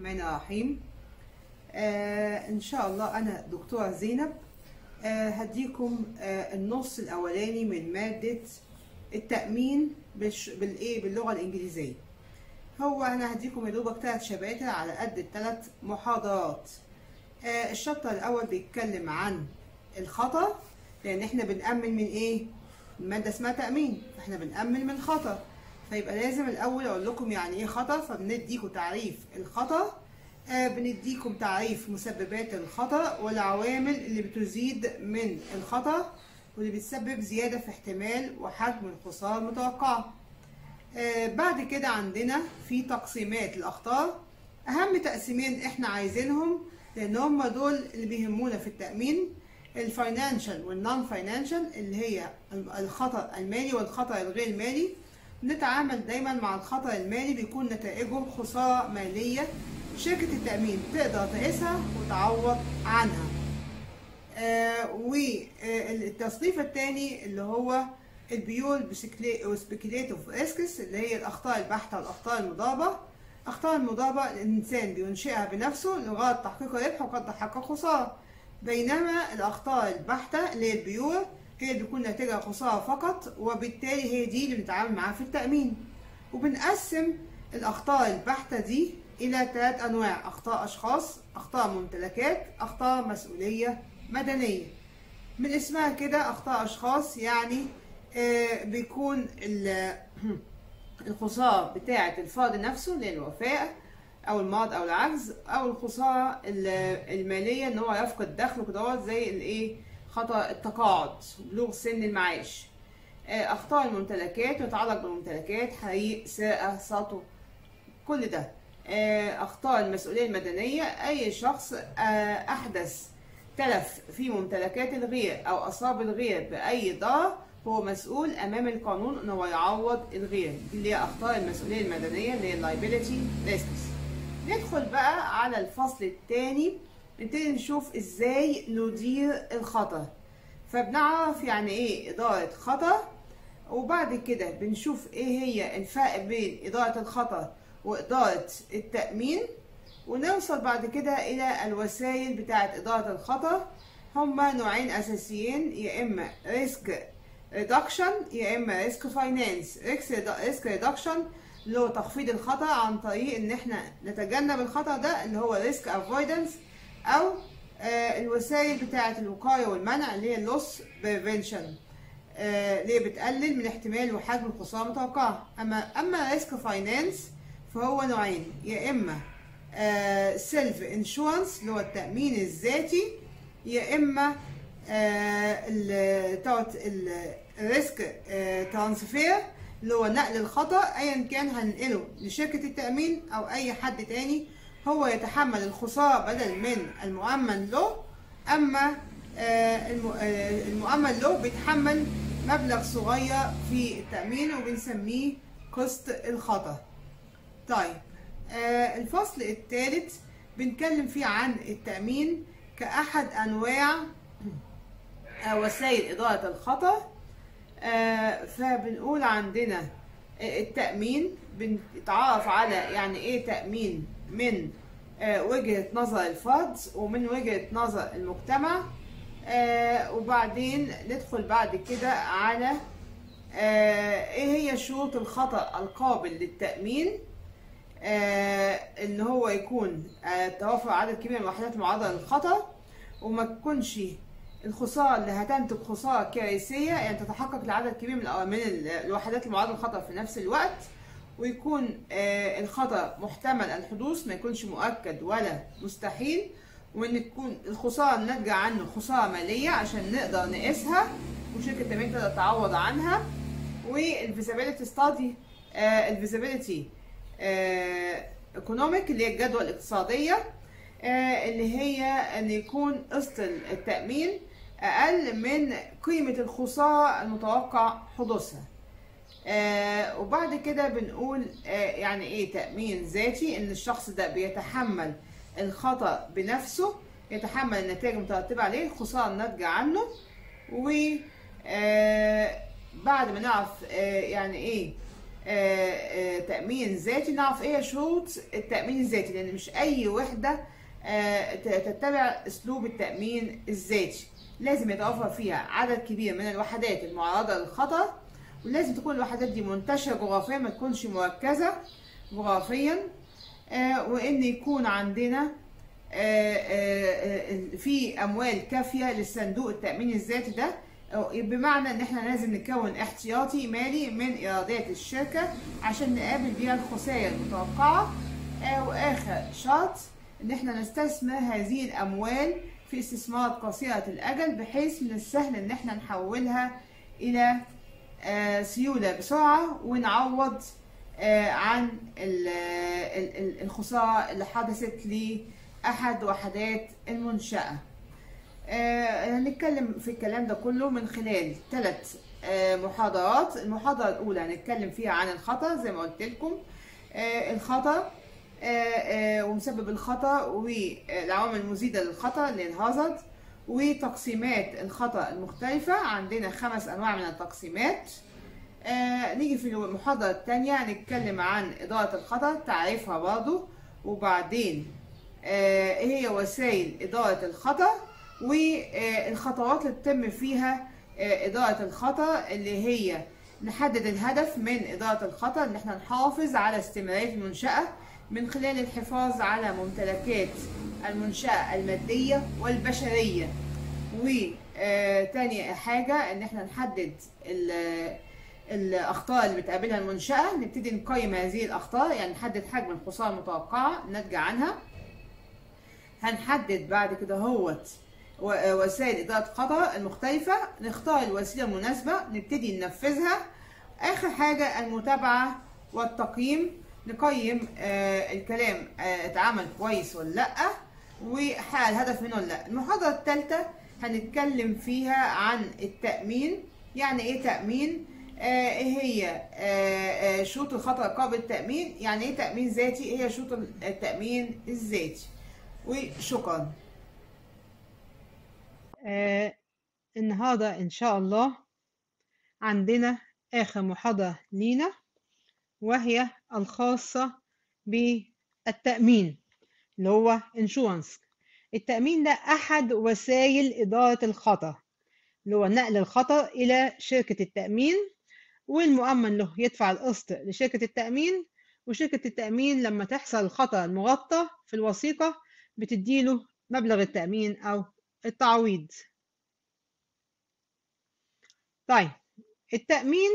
الرحمن الرحيم آه ان شاء الله انا دكتورة زينب آه هديكم آه النص الاولاني من مادة التأمين بالش... بالايه باللغة الانجليزية هو انا هديكم يا دوبك ثلاث شباتر على قد الثلاث محاضرات آه الشابتر الاول بيتكلم عن الخطر لان احنا بنأمن من ايه مادة اسمها تأمين فاحنا بنأمن من خطر فيبقى لازم الاول اقول لكم يعني ايه خطر فبنديكم تعريف الخطر آه بنديكم تعريف مسببات الخطر والعوامل اللي بتزيد من الخطر واللي بتسبب زيادة في احتمال وحجم الخسارة المتوقعة آه بعد كده عندنا في تقسيمات الأخطار أهم تقسيمين احنا عايزينهم لأن هم دول اللي بيهمونا في التأمين الفاينانشال والنون فاينانشال اللي هي الخطر المالي والخطر الغير مالي نتعامل دايما مع الخطر المالي بيكون نتائجه خسارة مالية شركة التأمين تقدر تقيسها وتعوض عنها آه والتصنيف الثاني اللي هو البيول سبيكيليتيف ريسكس اللي هي الأخطاء البحتة والأخطاء المضاربة أخطاء المضاربة الإنسان بينشئها بنفسه لغاية تحقيق ربح وقد تحقق خسارة بينما الأخطاء البحتة اللي هي البيور هي اللي بيكون ناتجها خسارة فقط وبالتالي هي دي اللي بنتعامل معاها في التأمين وبنقسم الأخطاء البحتة دي إلى ثلاث أنواع أخطاء أشخاص أخطاء ممتلكات أخطاء مسؤولية مدنية من اسمها كده أخطاء أشخاص يعني آه بيكون الخسارة بتاعة الفرد نفسه اللي هي الوفاة أو المرض أو العجز أو الخسارة المالية إن هو يفقد دخله كده زي الإيه خطأ التقاعد بلوغ سن المعاش أخطاء الممتلكات ويتعلق بالممتلكات حريق سرقة سطو كل ده أخطاء المسؤولية المدنية أي شخص أحدث تلف في ممتلكات الغير أو أصاب الغير بأي ضرر هو مسؤول أمام القانون إن هو يعوض الغير اللي هي أخطاء المسؤولية المدنية اللي هي liability risks ندخل بقى على الفصل الثاني نبتدي نشوف ازاي ندير الخطر فبنعرف يعني ايه إدارة خطر وبعد كده بنشوف ايه هي الفرق بين إدارة الخطر وإدارة التأمين ونوصل بعد كده إلى الوسائل بتاعة إدارة الخطر هما نوعين أساسيين يا إما ريسك ريدكشن يا إما ريسك فاينانس ريسك ريدكشن اللي هو تخفيض الخطر عن طريق إن إحنا نتجنب الخطر ده اللي هو ريسك افويدنس او آه الوسائل بتاعه الوقايه والمنع اللي هي اللوس بريفنشن اللي هي بتقلل من احتمال وحجم الخساره المتوقعه اما اما ريسك فاينانس فهو نوعين يا اما سيلف انشورنس اللي هو التامين الذاتي يا اما الريسك ترانسفير اللي هو نقل الخطر ايا كان هننقله لشركه التامين او اي حد تاني هو يتحمل الخسارة بدل من المؤمن له أما المؤمن له بيتحمل مبلغ صغير في التأمين وبنسميه قسط الخطر طيب الفصل الثالث بنتكلم فيه عن التأمين كأحد أنواع وسائل إدارة الخطر فبنقول عندنا التأمين بنتعرف على يعني إيه تأمين من وجهة نظر الفرد ومن وجهة نظر المجتمع وبعدين ندخل بعد كده على ايه هي شروط الخطأ القابل للتأمين ان هو يكون توافر عدد كبير من الوحدات المعرضة للخطر وما تكونش الخسارة اللي هتنتج خسارة كارثية يعني تتحقق لعدد كبير من من الوحدات المعرضة للخطر في نفس الوقت ويكون الخطأ محتمل الحدوث ما يكونش مؤكد ولا مستحيل وان تكون الخسارة الناتجة عنه خسارة مالية عشان نقدر نقيسها وشركة التأمين تقدر تعوض عنها والفيزابيلتي ستادي الفيزابيلتي ايكونوميك اللي هي الجدوى الاقتصادية اللي هي ان يكون قسط التأمين اقل من قيمة الخسارة المتوقع حدوثها آه وبعد كده بنقول آه يعني ايه تأمين ذاتي ان الشخص ده بيتحمل الخطأ بنفسه يتحمل النتائج المترتبة عليه الخسارة الناتجة عنه و آه بعد ما نعرف آه يعني ايه آه، آه، تأمين ذاتي نعرف ايه شروط التأمين الذاتي لأن مش أي وحدة آه، ت- تتبع أسلوب التأمين الذاتي لازم يتوفر فيها عدد كبير من الوحدات المعرضة للخطر ولازم تكون الوحدات دي منتشرة جغرافيا ما تكونش مركزة جغرافيا آه، وإن يكون عندنا آه، آه، آه، في اموال كافيه للصندوق التامين الذاتي ده أو بمعنى ان احنا لازم نكون احتياطي مالي من ايرادات الشركه عشان نقابل بيها الخسائر المتوقعه آه، واخر شرط ان احنا نستثمر هذه الاموال في استثمارات قصيره الاجل بحيث من السهل ان احنا نحولها الى آه، سيوله بسرعه ونعوض آه، عن ال- ال- ال- الخساره اللي حدثت لاحد وحدات المنشاه آه، هنتكلم في الكلام ده كله من خلال ثلاث محاضرات المحاضرة الأولى هنتكلم فيها عن الخطر زي ما قلت لكم آه، الخطر آه، آه، ومسبب الخطر والعوامل المزيدة للخطر اللي هي الهازارد وتقسيمات الخطر المختلفة عندنا خمس أنواع من التقسيمات آه، نيجي في المحاضرة التانية هنتكلم عن إدارة الخطر تعريفها برضو وبعدين آه، ايه هي وسائل إدارة الخطر والخطوات اللي بتتم فيها آه، إدارة الخطر اللي هي نحدد الهدف من إدارة الخطر إن احنا نحافظ على استمرارية المنشأة من خلال الحفاظ على ممتلكات المنشأة المادية والبشرية وتاني حاجة إن احنا نحدد ال- الأخطاء اللي بتقابلها المنشأة نبتدي نقيم هذه الأخطاء يعني نحدد حجم الخسارة المتوقعة الناتجة عنها هنحدد بعد كده هوت و- وسائل إدارة الخطر المختلفة نختار الوسيلة المناسبة نبتدي ننفذها آخر حاجة المتابعة والتقييم نقيم آه الكلام آه اتعمل كويس ولا لأ وحقق الهدف منه ولا لأ المحاضرة الثالثة هنتكلم فيها عن التأمين يعني إيه تأمين آه إيه هي آه آه شروط الخطر قابل التأمين يعني إيه تأمين ذاتي إيه هي شروط التأمين الذاتي وشكرا آه النهاردة إن شاء الله عندنا آخر محاضرة لينا وهي الخاصة بالتأمين اللي هو insurance التأمين ده أحد وسائل إدارة الخطر اللي هو نقل الخطر إلى شركة التأمين والمؤمن له يدفع القسط لشركة التأمين وشركة التأمين لما تحصل الخطر المغطى في الوثيقة بتديله مبلغ التأمين أو التعويض طيب التأمين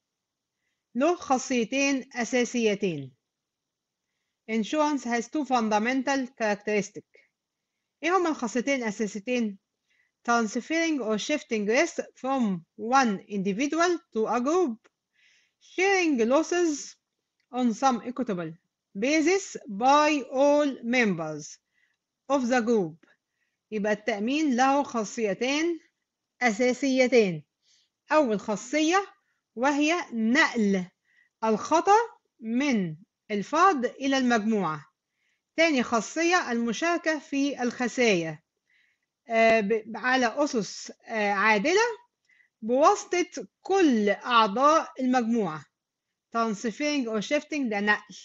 له خاصيتين أساسيتين Insurance has two fundamental characteristics إيه هما الخاصيتين الأساسيتين Transferring or shifting risk from one individual to a group Sharing losses on some equitable basis by all members of the group يبقى التأمين له خاصيتين أساسيتين أول خاصية وهي نقل الخطأ من الفرد إلى المجموعة تاني خاصية المشاركة في الخسائر آه، ب- على أسس آه، عادلة بواسطة كل أعضاء المجموعة transferring or shifting ده نقل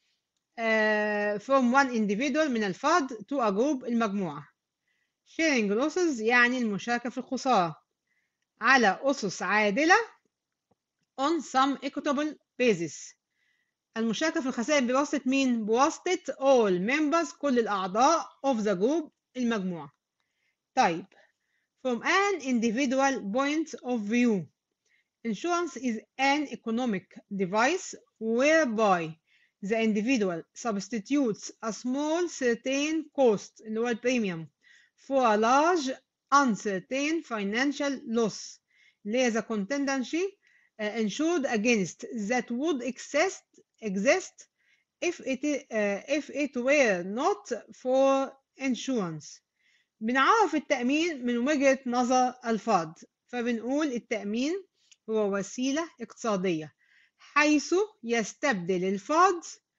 آه، from one individual من الفرد to a group المجموعة sharing losses يعني المشاركة في الخسارة على أسس عادلة on some equitable basis المشاركة في الخسائر بواسطة مين؟ بواسطة all members كل الأعضاء of the group المجموعة طيب from an individual point of view insurance is an economic device whereby the individual substitutes a small certain cost اللي هو البريميوم for a large uncertain financial loss اللي هي the contingency uh, insured against that would exist exist if it uh, if it were not for insurance بنعرف التأمين من وجهة نظر الفرد فبنقول التأمين هو وسيلة اقتصادية حيث يستبدل الفرد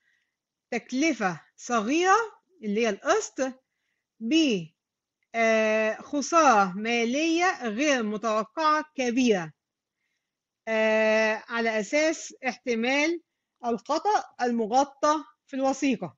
تكلفة صغيرة اللي هي القسط بخسارة مالية غير متوقعة كبيرة آه على أساس احتمال الخطأ المغطى في الوثيقة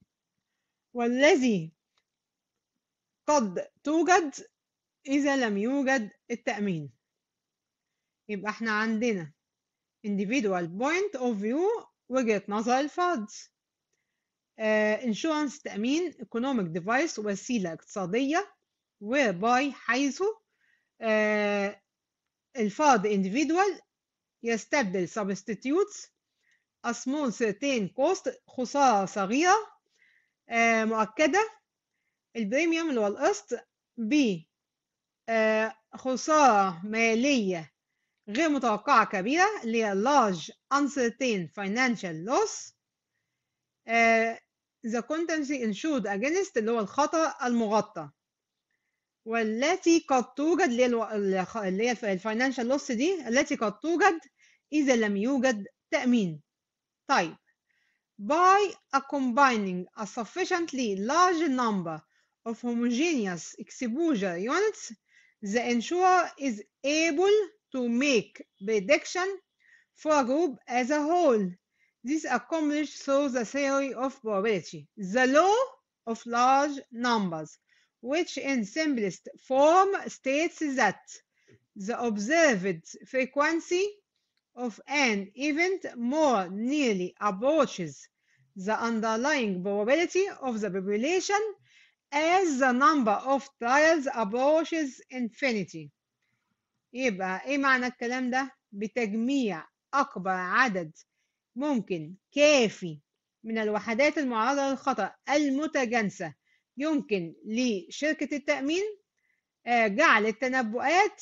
والذي قد توجد إذا لم يوجد التأمين يبقى احنا عندنا individual point of view وجهة نظر الفرد انشورنس تأمين economic device وسيلة اقتصادية whereby حيث uh, الفرد individual يستبدل substitutes a small certain cost خسارة صغيرة uh, مؤكدة البريميوم اللي هو القسط ب uh, خسارة مالية غير متوقعة كبيرة اللي هي large uncertain financial loss uh, the contingency insured against اللي هو الخطر المغطى والتي قد توجد اللي هي اللي هي الفاينانشال لوس دي التي قد توجد إذا لم يوجد تأمين طيب by a combining a sufficiently large number of homogeneous exposure units the insurer is able to make prediction for a group as a whole this accomplished through the theory of probability the law of large numbers which in simplest form states that the observed frequency of an event more nearly approaches the underlying probability of the population as the number of trials approaches infinity يبقى ايه معنى الكلام ده بتجميع اكبر عدد ممكن كافي من الوحدات المعرضة للخطأ المتجانسة يمكن لشركة التأمين جعل التنبؤات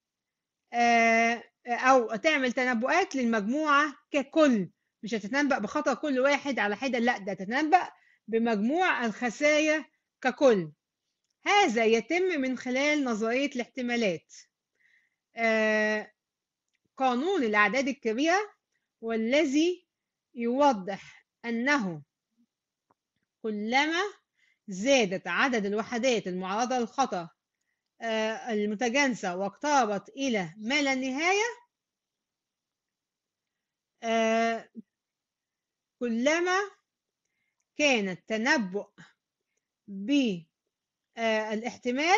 أو تعمل تنبؤات للمجموعة ككل مش هتتنبأ بخطأ كل واحد على حدة لا ده تتنبأ بمجموع الخسائر ككل هذا يتم من خلال نظرية الاحتمالات قانون الأعداد الكبيرة والذي يوضح أنه كلما زادت عدد الوحدات المعرضة للخطأ المتجانسة واقتربت إلى ما لا نهاية كلما كان التنبؤ بالاحتمال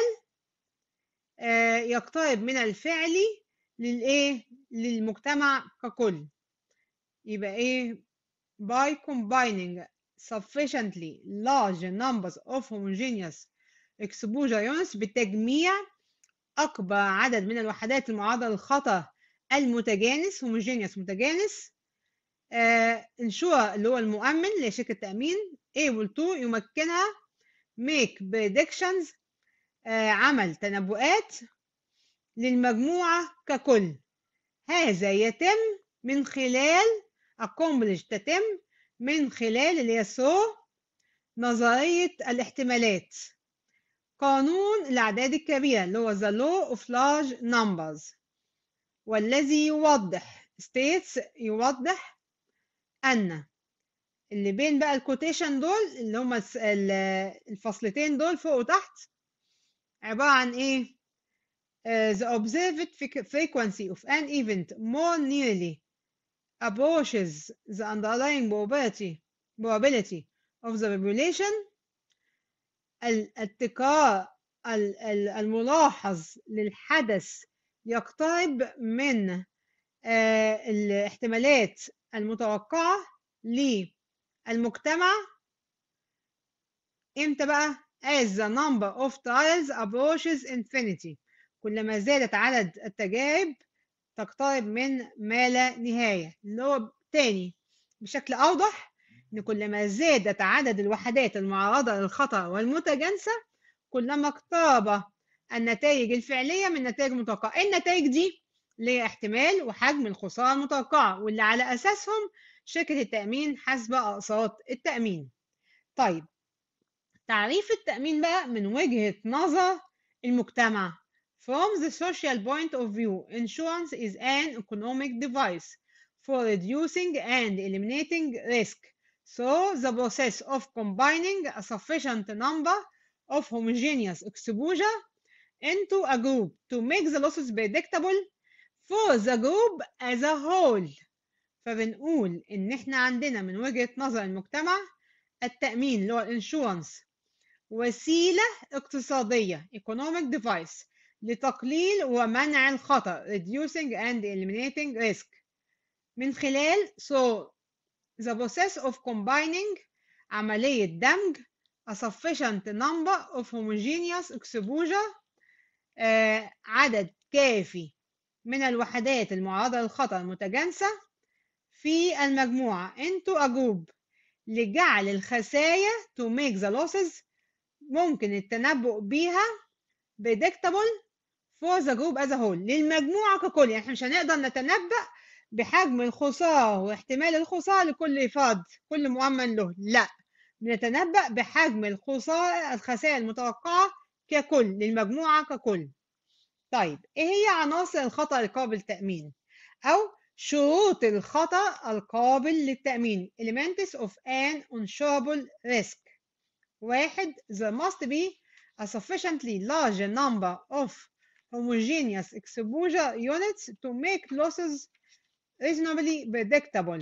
يقترب من الفعلي للايه للمجتمع ككل يبقى ايه by combining sufficiently large numbers of homogeneous exposure units بتجميع أكبر عدد من الوحدات المعرضة للخطر المتجانس homogeneous متجانس آه انشور اللي هو المؤمن لشركة تأمين able to يمكنها make predictions آه عمل تنبؤات للمجموعة ككل هذا يتم من خلال accomplish تتم من خلال اللي هي so نظرية الاحتمالات قانون الأعداد الكبيرة اللي هو the law of large numbers والذي يوضح states يوضح أن اللي بين بقى الكوتيشن دول اللي هما الفصلتين دول فوق وتحت عبارة عن إيه؟ Uh, the observed frequency of an event more nearly approaches the underlying probability probability of the population التكرار الملاحظ للحدث يقترب من الاحتمالات المتوقعة للمجتمع امتى بقى as the number of trials approaches infinity كلما زادت عدد التجارب تقترب من ما لا نهاية اللي هو تاني بشكل أوضح إن كلما زادت عدد الوحدات المعرضة للخطر والمتجانسة كلما اقترب النتائج الفعلية من النتائج المتوقعة النتائج دي ليها احتمال وحجم الخسارة المتوقعة واللي على أساسهم شركة التأمين حسب أقساط التأمين طيب تعريف التأمين بقى من وجهة نظر المجتمع From the social point of view, insurance is an economic device for reducing and eliminating risk. So, the process of combining a sufficient number of homogeneous exposure into a group to make the losses predictable for the group as a whole فبنقول إن إحنا عندنا من وجهة نظر المجتمع التأمين اللي هو الانشورنس وسيلة اقتصادية economic device لتقليل ومنع الخطر reducing and eliminating risk من خلال so the process of combining عملية دمج a sufficient number of homogeneous exposure آه عدد كافي من الوحدات المعرضة للخطر المتجانسة في المجموعة into a group لجعل الخسايا to make the losses ممكن التنبؤ بيها predictable for the group as a whole للمجموعة ككل يعني احنا مش هنقدر نتنبأ بحجم الخسارة واحتمال الخسارة لكل فرد كل مؤمن له لا بنتنبأ بحجم الخسارة الخسائر المتوقعة ككل للمجموعة ككل طيب ايه هي عناصر الخطأ القابل للتأمين أو شروط الخطأ القابل للتأمين elements of an insurable risk واحد there must be a sufficiently large number of homogeneous exposure units to make losses reasonably predictable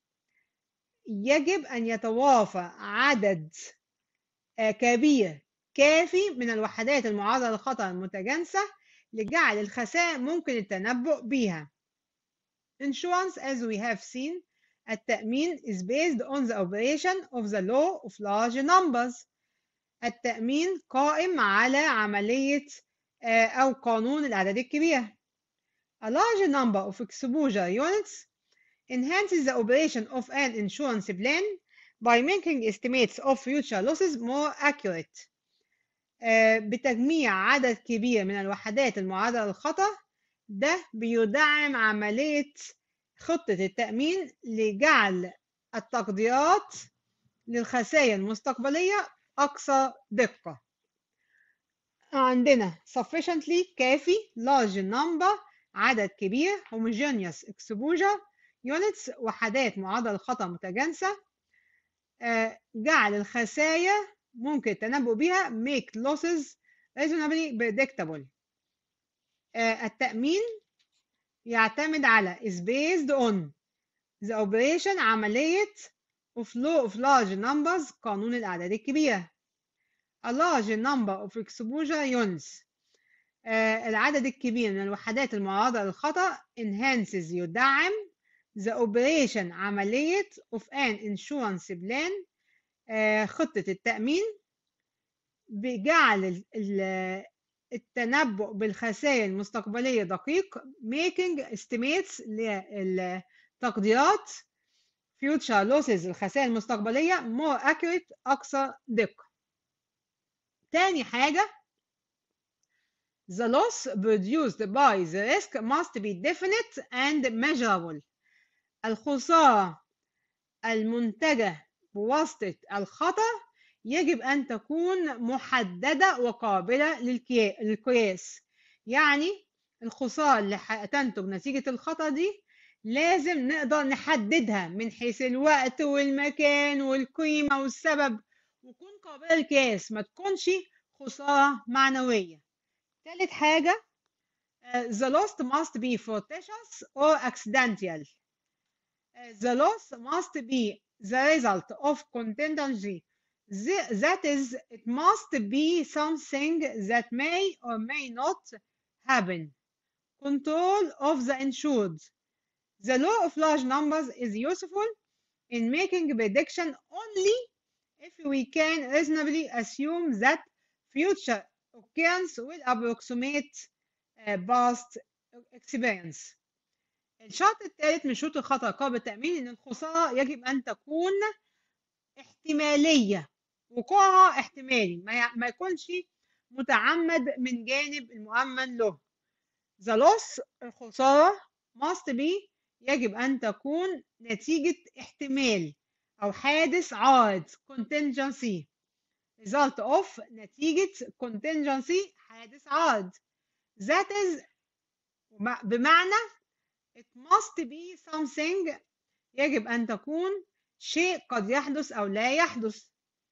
يجب أن يتوافى عدد كبير كافي من الوحدات المعرضة للخطر المتجانسة لجعل الخسائر ممكن التنبؤ بها. Insurance as we have seen التأمين is based on the operation of the law of large numbers. التأمين قائم على عملية أو قانون الأعداد الكبيرة. A large number of exposure units enhances the operation of an insurance plan by making estimates of future losses more accurate. بتجميع عدد كبير من الوحدات المعرضة للخطر ده بيدعم عملية خطة التأمين لجعل التقديرات للخسائر المستقبلية أكثر دقة. عندنا sufficiently كافي large number عدد كبير homogeneous exposure units وحدات معرضة للخطر متجانسة جعل الخسائر ممكن التنبؤ بها make losses reasonably predictable التأمين يعتمد على is based on the operation عملية of law of large numbers قانون الأعداد الكبيرة a large number of exposure units العدد الكبير من الوحدات المعرضة للخطأ enhances يدعم the operation عملية of an insurance plan خطة التأمين بجعل التنبؤ بالخسائر المستقبلية دقيق making estimates للتقديرات future losses الخسائر المستقبلية more accurate أكثر دقة تاني حاجة the loss produced by the risk must be definite and measurable الخسارة المنتجة بواسطة الخطر يجب أن تكون محددة وقابلة للقياس يعني الخسارة اللي هتنتج نتيجة الخطر دي لازم نقدر نحددها من حيث الوقت والمكان والقيمة والسبب وتكون قابلة للقياس ما تكونش خسارة معنوية ثالث حاجة the loss must be fortuitous or accidental the loss must be the result of contingency that is it must be something that may or may not happen control of the insured the law of large numbers is useful in making prediction only if we can reasonably assume that future occurrence will approximate uh, past experience الشرط الثالث من شروط الخطر قابل التأمين إن الخسارة يجب أن تكون احتمالية وقوعها احتمالي ما يكونش متعمد من جانب المؤمن له the loss الخسارة must be يجب أن تكون نتيجة احتمال أو حادث عارض contingency result of نتيجة contingency حادث عارض that is بمعنى it must be something يجب أن تكون شيء قد يحدث أو لا يحدث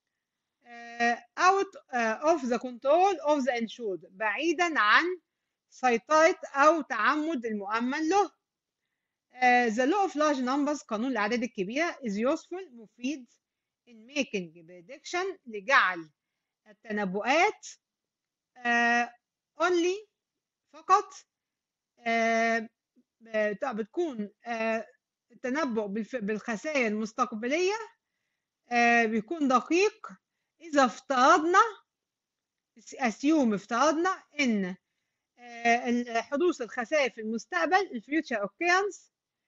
uh, out uh, of the control of the insured بعيدا عن سيطرة أو تعمد المؤمن له uh, The law of large numbers قانون الأعداد الكبيرة is useful مفيد in making prediction لجعل التنبؤات uh, only فقط uh, بتكون uh, التنبؤ بالخسائر المستقبلية uh, بيكون دقيق إذا افترضنا assume افترضنا إن حدوث الخسائر في المستقبل الفيوتشر occurrence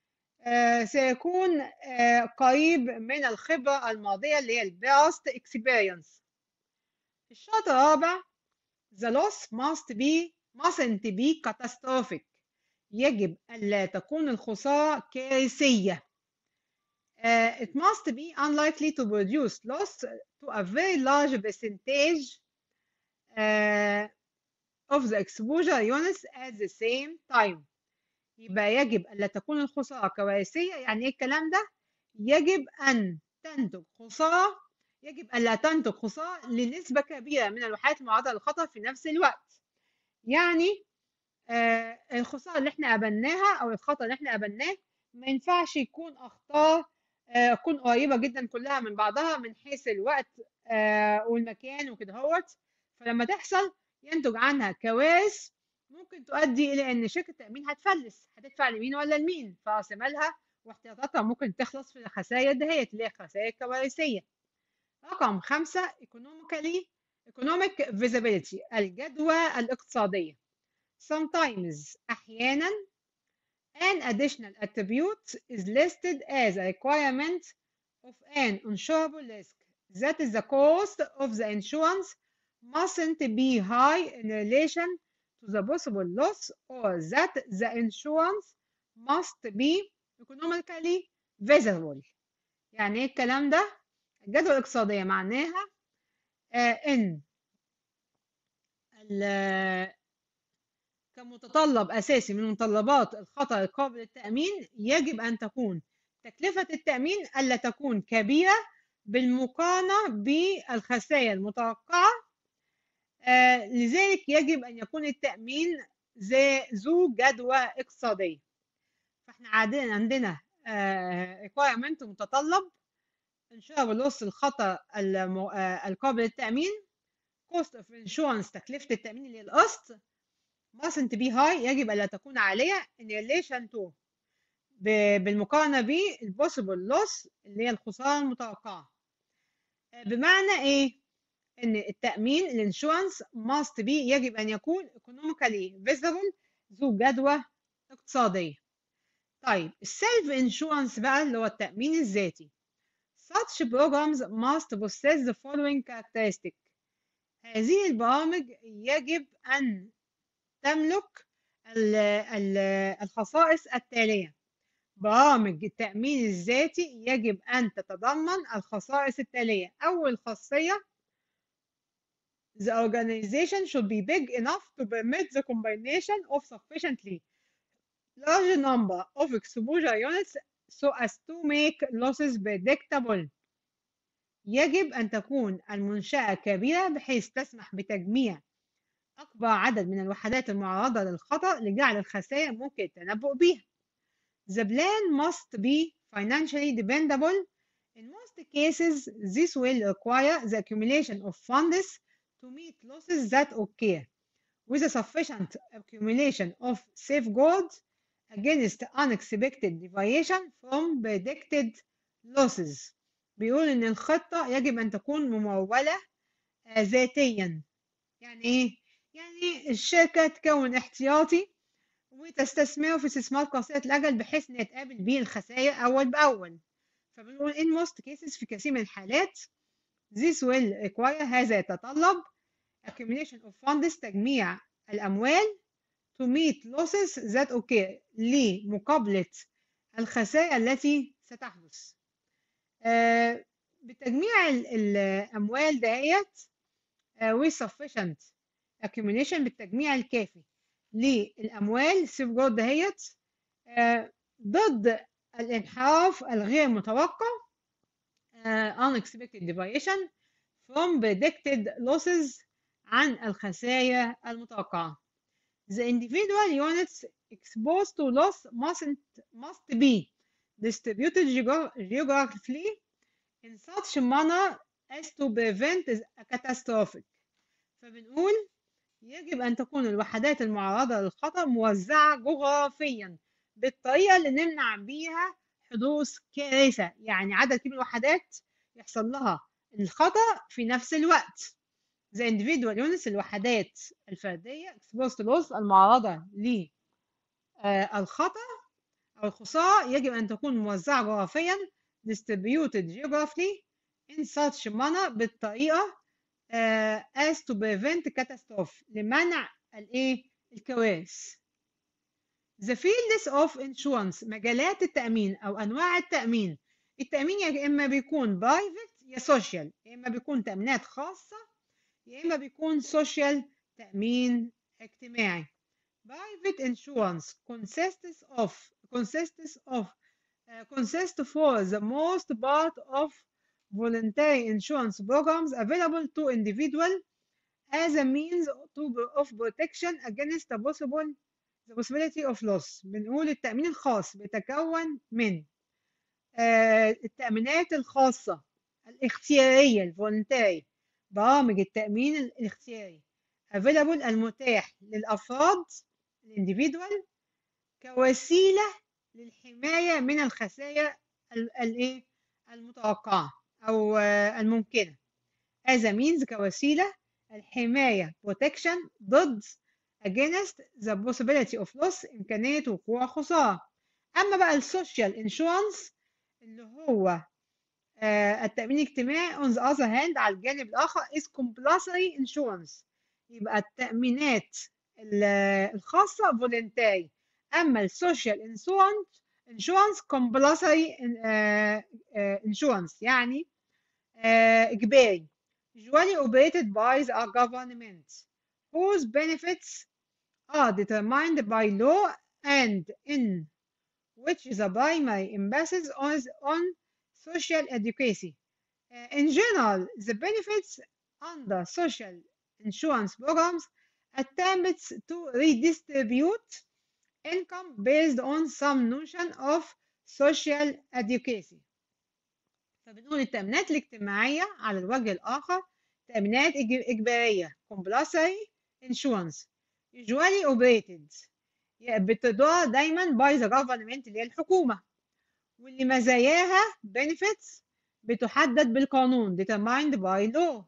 سيكون قريب من الخبرة الماضية اللي هي الباست experience الشرط الرابع the loss must be mustn't be catastrophic يجب ألا تكون الخسارة كارثية uh, it must be unlikely to produce loss to a very large percentage uh, of the exposure units at the same time يبقى يجب ألا تكون الخسارة كوارثية يعني إيه الكلام ده؟ يجب أن تنتج خسارة يجب ألا تنتج خسارة لنسبة كبيرة من الوحدات المعرضة للخطر في نفس الوقت يعني آه الخسارة اللي احنا قابلناها أو الخطر اللي احنا قابلناه ما ينفعش يكون أخطاء آه تكون قريبة جدا كلها من بعضها من حيث الوقت آه والمكان وكده هوت فلما تحصل ينتج عنها كوارث ممكن تؤدي الى ان شركه التامين هتفلس هتدفع لمين ولا لمين فراس مالها واحتياطاتها ممكن تخلص في الخسائر دهيت اللي هي خسائر كوارثيه رقم خمسة economically economic visibility الجدوى الاقتصادية sometimes أحيانا an additional attribute is listed as a requirement of an insurable risk that is the cost of the insurance mustn't be high in relation to the possible loss or that the insurance must be economically visible يعني ايه الكلام ده الجدوى الاقتصادية معناها آه ان كمتطلب أساسي من متطلبات الخطر القابل للتأمين يجب أن تكون تكلفة التأمين ألا تكون كبيرة بالمقارنة بالخسائر المتوقعة آه لذلك يجب أن يكون التأمين ذو جدوى اقتصادية فاحنا عادين عندنا requirement آه متطلب انشاء ولص الخطر المو... آه القابل للتأمين cost of insurance تكلفة التأمين اللي هي القسط mustn't be high يجب ألا تكون عالية in relation to ب... بالمقارنة بالpossible loss اللي هي الخسارة المتوقعة بمعنى إيه؟ ان التامين الانشورنس must be يجب ان يكون economically visible ذو جدوى اقتصاديه طيب السيلف انشورنس بقى اللي هو التامين الذاتي such programs must possess the following characteristic هذه البرامج يجب ان تملك ال ال الخصائص التاليه برامج التامين الذاتي يجب ان تتضمن الخصائص التاليه اول خاصيه the organization should be big enough to permit the combination of sufficiently large number of exposure units so as to make losses predictable. يجب أن تكون المنشأة كبيرة بحيث تسمح بتجميع أكبر عدد من الوحدات المعرضة للخطر لجعل الخسائر ممكن التنبؤ بها. The plan must be financially dependable. In most cases, this will require the accumulation of funds to meet losses that occur with a sufficient accumulation of safeguards against unexpected deviation from predicted losses بيقول ان الخطة يجب ان تكون ممولة ذاتيا يعني ايه؟ يعني الشركة تكون احتياطي وتستثمره في استثمار قصيرة الأجل بحيث إنها تقابل بيه الخسائر أول بأول فبنقول in most cases في كثير من الحالات This will require هذا يتطلب accumulation of funds تجميع الأموال to meet losses that occur لمقابلة الخسائر التي ستحدث. آه بتجميع الأموال دهيت آه with sufficient accumulation بالتجميع الكافي للأموال safeguard دهيت آه ضد الانحراف الغير متوقع unexpected deviation from predicted losses عن الخسائر المتوقعة. The individual units exposed to loss mustn't must be distributed geo- geographically in such manner as to prevent a catastrophic. فبنقول يجب أن تكون الوحدات المعرضة للخطر موزعة جغرافيا بالطريقة اللي نمنع بيها حدوث كارثة يعني عدد كبير من الوحدات يحصل لها الخطر في نفس الوقت the individual units الوحدات الفردية exposed to loss المعرضة للخطر أو الخسارة يجب أن تكون موزعة جغرافيا distributed geographically in such manner بالطريقة uh, as to prevent catastrophe لمنع الايه الكوارث the fields of insurance مجالات التأمين أو أنواع التأمين التأمين يا إما بيكون private يا social يا إما بيكون تأمينات خاصة يا إما بيكون social تأمين اجتماعي private insurance consists of consists of uh, consists for the most part of voluntary insurance programs available to individual as a means to, of protection against the possible the possibility of loss بنقول التأمين الخاص بيتكون من آه، التأمينات الخاصة الاختيارية الفولنتاري برامج التأمين الاختياري available المتاح للأفراد الانديفيدوال كوسيلة للحماية من الخسائر ال- الايه المتوقعة أو آه، الممكنة as a means كوسيلة الحماية protection ضد against the possibility of loss إمكانية وقوع خسارة أما بقى السوشيال انشورنس اللي هو آه، التأمين الاجتماعي on the other hand على الجانب الآخر is compulsory insurance يبقى التأمينات ال- الخاصة voluntary أما السوشيال insurance insurance compulsory آه، آه، insurance يعني آه، إجباري usually operated by the government whose benefits are determined by law and in which the primary emphasis on, on social adequacy. Uh, in general, the benefits under social insurance programs attempts to redistribute income based on some notion of social adequacy. فبنقول التأمينات الاجتماعية على الوجه الآخر تأمينات إج- إجبارية compulsory insurance usually operated يعني بتدار دايما by the government اللي هي الحكومة واللي مزاياها benefits بتحدد بالقانون determined by law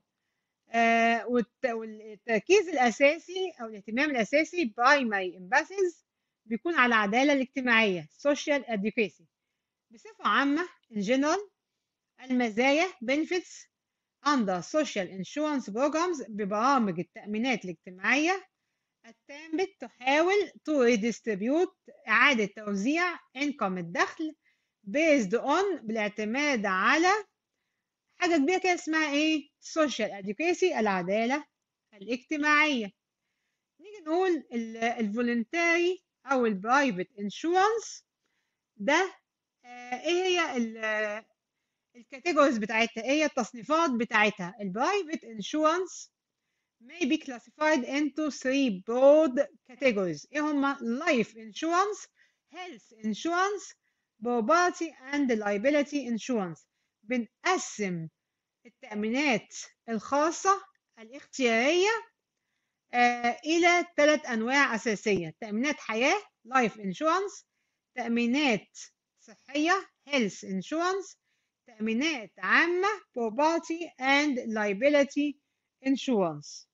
آه والت- والتركيز الأساسي أو الاهتمام الأساسي primary emphasis بيكون على العدالة الاجتماعية social adequacy بصفة عامة in general المزايا benefits under social insurance programs ببرامج التأمينات الاجتماعية attempt تحاول to redistribute إعادة توزيع income الدخل based on بالاعتماد على حاجة كبيرة كده اسمها ايه social adequacy العدالة الاجتماعية نيجي نقول الفولنتاري أو البرايفت انشورنس ده آه، ايه هي ال- الكاتيجوريز بتاعتها ايه هي التصنيفات بتاعتها البرايفت انشورنس may be classified into three broad categories ايه هما life insurance health insurance property and liability insurance بنقسم التأمينات الخاصة الاختيارية آه، إلى ثلاث أنواع أساسية تأمينات حياة life insurance تأمينات صحية health insurance تأمينات عامة property and liability insurance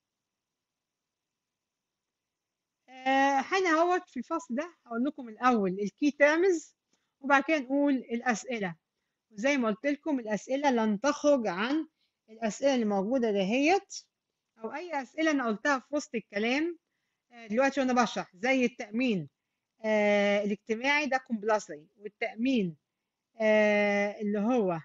آه، هنا اهوت في الفصل ده هقول لكم الأول الكي تيرمز وبعد كده نقول الأسئلة وزي ما قلت لكم الأسئلة لن تخرج عن الأسئلة اللي موجودة دهيت أو أي أسئلة أنا قلتها في وسط الكلام آه، دلوقتي وأنا بشرح زي التأمين آه، الاجتماعي ده كومبلاسري والتأمين آه، اللي هو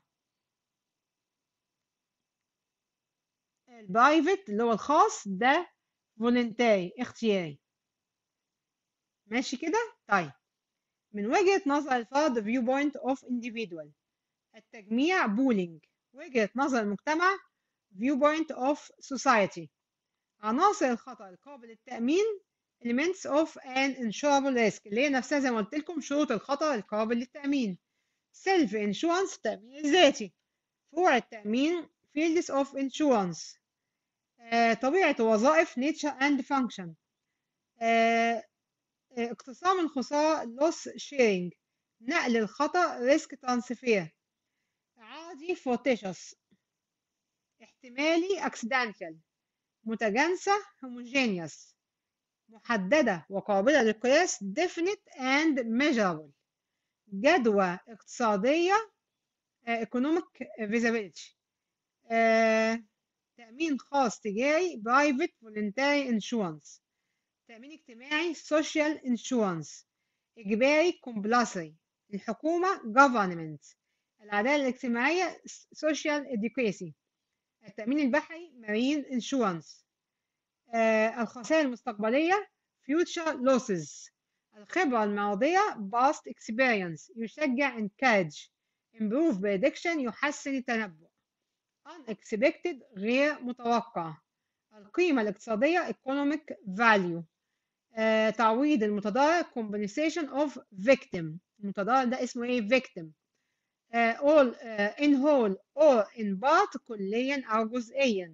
البرايفت اللي هو الخاص ده فولنتاري اختياري ماشي كده طيب من وجهة نظر الفرد view point of individual التجميع بولينج وجهة نظر المجتمع view point of society عناصر الخطر القابل للتأمين elements of an insurable risk اللي هي نفسها زي ما قلت لكم شروط الخطر القابل للتأمين self insurance التأمين الذاتي فروع التأمين fields of insurance آه، طبيعة وظائف nature and function آه، آه، اقتسام الخسارة loss sharing نقل الخطأ risk transfer عادي fortuitous احتمالي accidental متجانسة homogeneous محددة وقابلة للقياس definite and measurable جدوى اقتصادية آه، economic visibility آه، تأمين خاص تجاري private voluntary insurance تأمين اجتماعي social insurance إجباري compulsory الحكومة government العدالة الاجتماعية social adequacy التأمين البحري marine insurance آه، الخسائر المستقبلية future losses الخبرة الماضية past experience يشجع encourage improve prediction يحسن التنبؤ unexpected غير متوقع القيمة الاقتصادية economic value آه، تعويض المتضرر compensation of victim المتضرر ده اسمه ايه victim آه، all آه، in whole or in part كليا أو جزئيا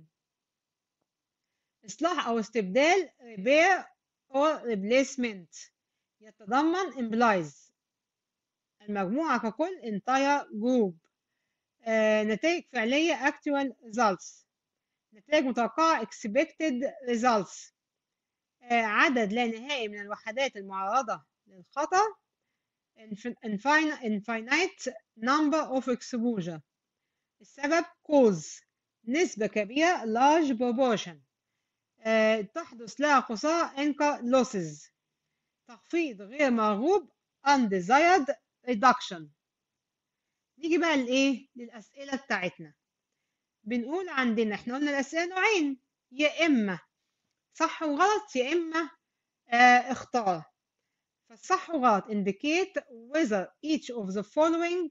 إصلاح أو استبدال repair or replacement يتضمن implies المجموعة ككل entire group آه، نتائج فعلية actual results نتائج متوقعة expected results آه، عدد لا نهائي من الوحدات المعرضة للخطر infin- infin- infinite number of exposure السبب cause نسبة كبيرة large proportion آه، تحدث لها خسارة incur losses تخفيض غير مرغوب undesired reduction نيجي بقى لإيه للأسئلة بتاعتنا بنقول عندنا احنا قلنا الأسئلة نوعين يا إما صح وغلط يا إما آه اختار فالصح وغلط indicate whether each of the following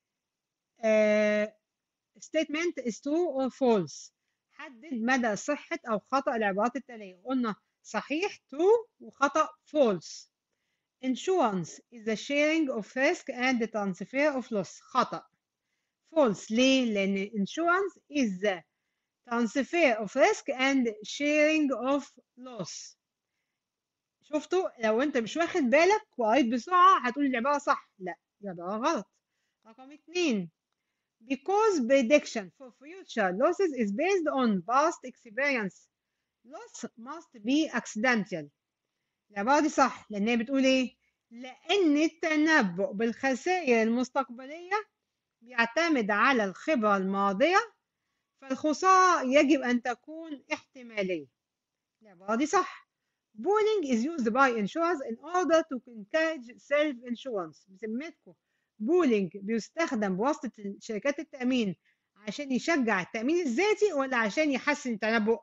uh, statement is true or false حدد مدى صحة أو خطأ العبارات التالية قلنا صحيح true وخطأ false insurance is the sharing of risk and the transfer of loss خطأ false ليه؟ لأن insurance is the transfer of risk and sharing of loss شفتوا لو انت مش واخد بالك وقريت بسرعة هتقول العبارة صح لا العبارة غلط رقم اتنين because prediction for future losses is based on past experience loss must be accidental العبارة دي صح لأن هي بتقول إيه؟ لأن التنبؤ بالخسائر المستقبلية بيعتمد على الخبرة الماضية فالخسارة يجب أن تكون احتمالية العبارة دي صح Pooling is used by insurers in order to encourage self-insurance بذمتكم بولينج بيستخدم بواسطة شركات التأمين عشان يشجع التأمين الذاتي ولا عشان يحسن التنبؤ؟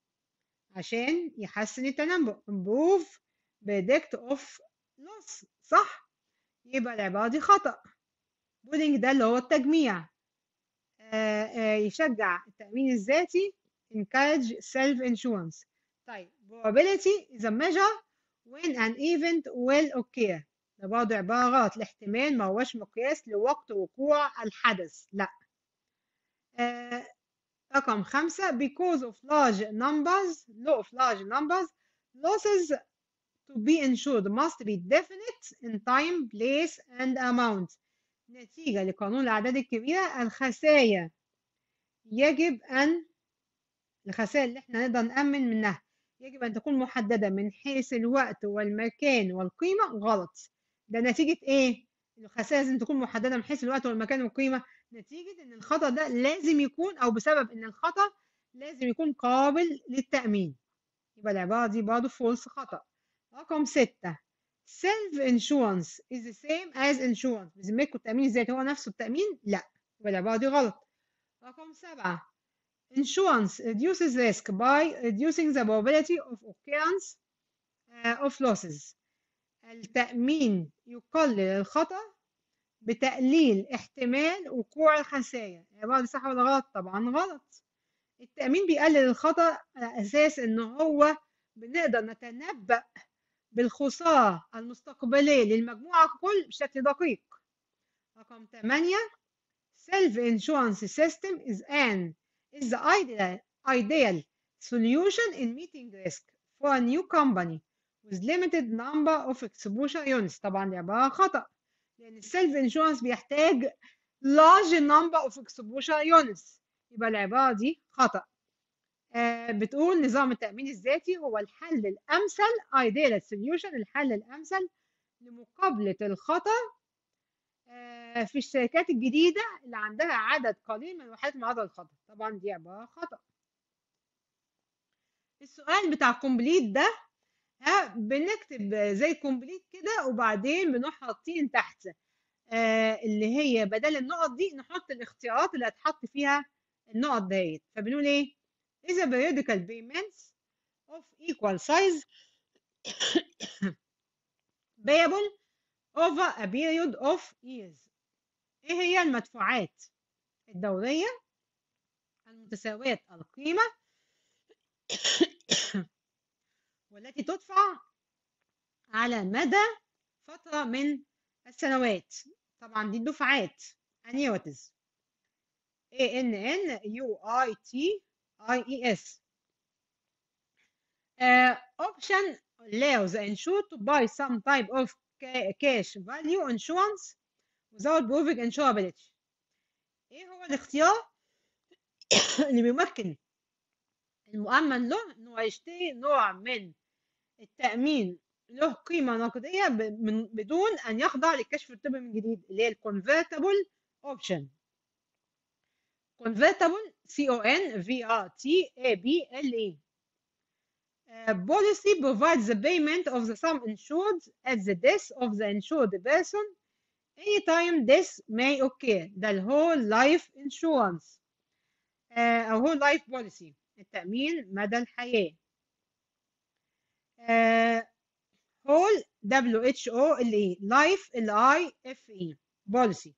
عشان يحسن التنبؤ improve predict of loss صح؟ يبقى العبارة دي خطأ بولينج ده اللي هو التجميع آه، آه، يشجع التأمين الذاتي encourage self insurance طيب probability is a measure when an event will occur ده برضه عبارة غلط الاحتمال ما هوش مقياس لوقت وقوع الحدث لا آه رقم خمسة because of large numbers law of large numbers losses to be insured must be definite in time place and amount نتيجة لقانون الأعداد الكبيرة الخسائر يجب أن الخسائر اللي احنا نقدر نأمن منها يجب أن تكون محددة من حيث الوقت والمكان والقيمة غلط ده نتيجة إيه؟ الخسائر لازم تكون محددة من حيث الوقت والمكان والقيمة نتيجة إن الخطأ ده لازم يكون أو بسبب إن الخطأ لازم يكون قابل للتأمين يبقى العبارة دي برضه فولس خطأ رقم ستة self insurance is the same as insurance بذمتكم التأمين الذاتي هو نفسه التأمين؟ لا يبقى العبارة دي غلط رقم سبعة insurance reduces risk by reducing the probability of occurrence uh, of losses التأمين يقلل الخطر بتقليل احتمال وقوع الخسائر العبارة دي صح ولا غلط؟ طبعا غلط التأمين بيقلل الخطر على أساس إن هو بنقدر نتنبأ بالخسارة المستقبلية للمجموعة ككل بشكل دقيق رقم 8 self insurance system is an is the ideal ideal solution in meeting risk for a new company with limited number of exposure units طبعا دي عبارة خطأ لأن السيلف انشورنس بيحتاج large number of exposure units يبقى العبارة دي خطأ آه بتقول نظام التأمين الذاتي هو الحل الأمثل ideal solution الحل الأمثل لمقابلة الخطر آه في الشركات الجديدة اللي عندها عدد قليل من الوحدات المعرضة للخطر طبعا دي عبارة خطأ السؤال بتاع كومبليت ده ها بنكتب زي كومبليت كده وبعدين بنروح حاطين تحت آه اللي هي بدل النقط دي نحط الاختيارات اللي هتحط فيها النقط ديت فبنقول ايه is a periodical payments of equal size payable over a period of years ايه هي المدفوعات الدورية المتساوية القيمة والتي تدفع على مدى فترة من السنوات طبعا دي الدفعات annuities A N N U I T I E S uh, option allows the insured to buy some type of ca- cash value insurance without proving insurability ايه هو الاختيار اللي بيمكن المؤمن له انه يشتري نوع من التأمين له قيمة نقدية ب- من بدون أن يخضع للكشف الطبي من جديد اللي هي الكونفرتبل اوبشن convertible C O N V R T A B L E Uh, policy provides the payment of the sum insured at the death of the insured person anytime this may occur ده ال whole life insurance uh, أو whole life policy التأمين مدى الحياة uh, whole W H O L E life L I F E policy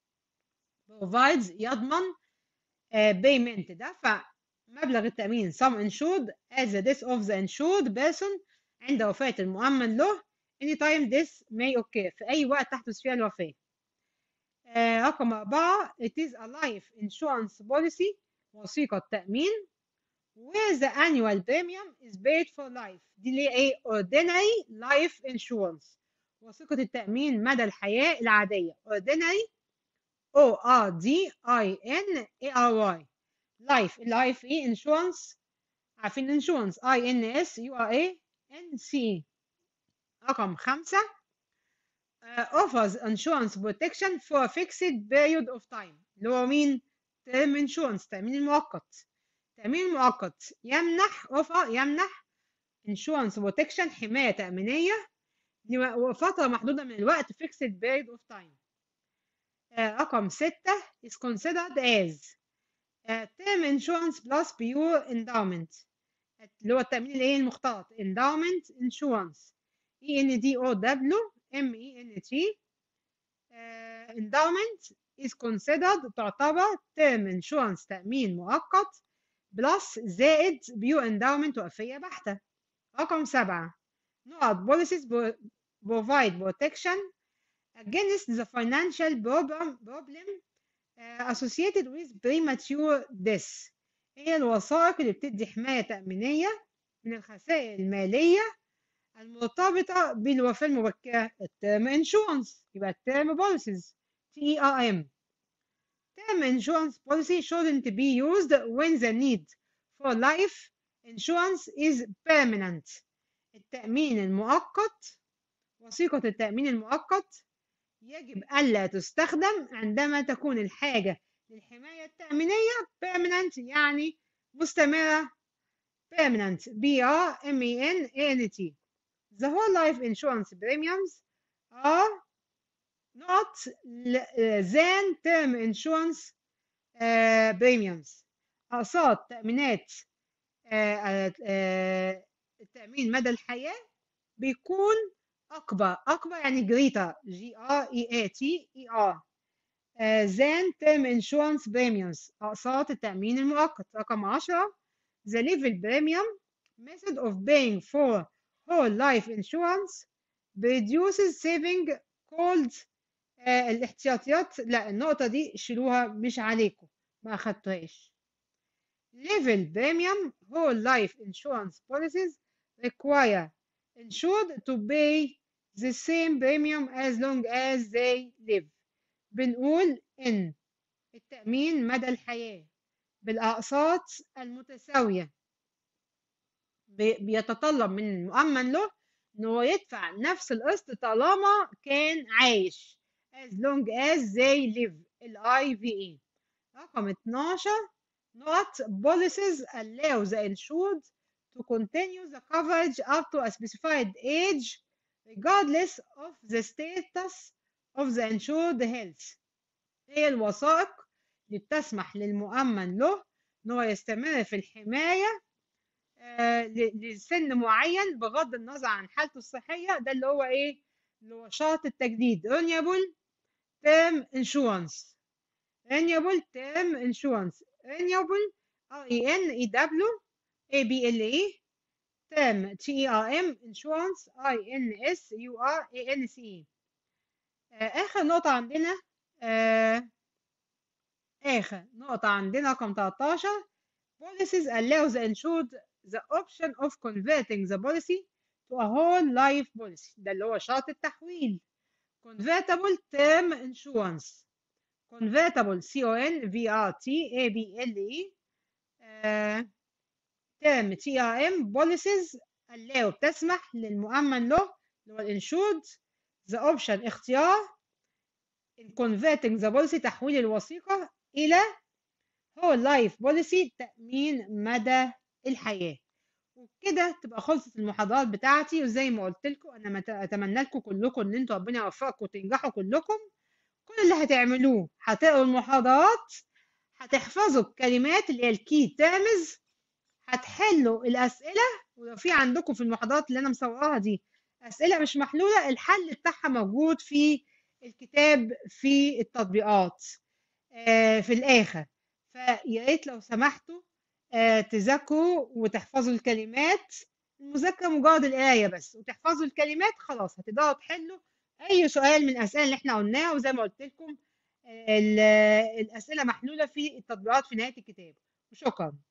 provides يضمن uh, payment دفع مبلغ التأمين sum insured as the death of the insured person عند وفاة المؤمن له anytime this may occur في أي وقت تحدث فيها الوفاة آه، رقم أربعة it is a life insurance policy وثيقة تأمين where the annual premium is paid for life دي اللي هي إيه ordinary life insurance وثيقة التأمين مدى الحياة العادية ordinary O R D I N A R Y life life إيه insurance عارفين insurance I N S U R A N C رقم خمسة uh, offers insurance protection for a fixed period of time اللي هو مين term insurance تأمين المؤقت تأمين المؤقت يمنح offer يمنح insurance protection حماية تأمينية لفترة محدودة من الوقت fixed period of time uh, رقم ستة is considered as uh, term insurance plus pure endowment اللي هو التأمين الايه المختلط endowment insurance E N D O W M E N T uh, endowment is considered تعتبر term insurance تأمين مؤقت plus زائد pure endowment وفية بحتة رقم سبعة نقط policies pro- provide protection against the financial problem, problem uh, associated with premature death هي الوثائق اللي بتدي حماية تأمينية من الخسائر المالية المرتبطة بالوفاة المبكرة الترم انشورنس يبقى الترم بوليسيز T E R M term insurance policy shouldn't be used when the need for life insurance is permanent التأمين المؤقت وثيقة التأمين المؤقت يجب ألا تستخدم عندما تكون الحاجة للحماية التأمينية permanent يعني مستمرة permanent B R M E N A N T The whole life insurance premiums are not l- than term insurance uh, premiums أقساط تأمينات آه، آه، التأمين مدى الحياة بيكون أكبر أكبر يعني greater G R E A T E R آه، than term insurance premiums أقساط التأمين المؤقت رقم 10 the level premium method of paying for whole life insurance reduces saving called آه الاحتياطيات لا النقطة دي شيلوها مش عليكم ما أخدتوهاش level premium whole life insurance policies require insured to pay the same premium as long as they live بنقول إن التأمين مدى الحياة بالأقساط المتساوية بيتطلب من المؤمن له إن هو يدفع نفس القسط طالما كان عايش as long as they live ال IVA رقم 12 not policies allow the insured to continue the coverage up to a specified age regardless of the status of the insured health هي الوثائق اللي بتسمح للمؤمن له ان هو يستمر في الحماية آه لسن معين بغض النظر عن حالته الصحية ده اللي هو ايه اللي هو شرط التجديد renewable term insurance renewable term insurance renewable R E N E W A B L E term T E R M insurance I N S U R A N C E آخر نقطة عندنا آه آخر نقطة عندنا رقم 13 policies allow the insured the option of converting the policy to a whole life policy ده اللي هو شرط التحويل convertible term insurance convertible C O N V R T A B L E uh, term T R M policies allow بتسمح للمؤمن له اللي هو الانشود the option اختيار in converting the policy تحويل الوثيقة إلى whole life policy تأمين مدى الحياة وبكده تبقى خلصت المحاضرات بتاعتي وزي ما قلت لكم انا اتمنى لكم كلكم ان انتوا ربنا يوفقكم وتنجحوا كلكم كل اللي هتعملوه هتقروا المحاضرات هتحفظوا الكلمات اللي هي الكي تيرمز هتحلوا الاسئله ولو في عندكم في المحاضرات اللي انا مصوراها دي اسئله مش محلوله الحل بتاعها موجود في الكتاب في التطبيقات آه في الاخر فيا ريت لو سمحتوا آه تذاكروا وتحفظوا الكلمات المذاكرة مجرد القراية بس وتحفظوا الكلمات خلاص هتقدروا تحلوا أي سؤال من الأسئلة اللي احنا قلناها وزي ما قلت لكم الأسئلة محلولة في التطبيقات في نهاية الكتاب وشكرا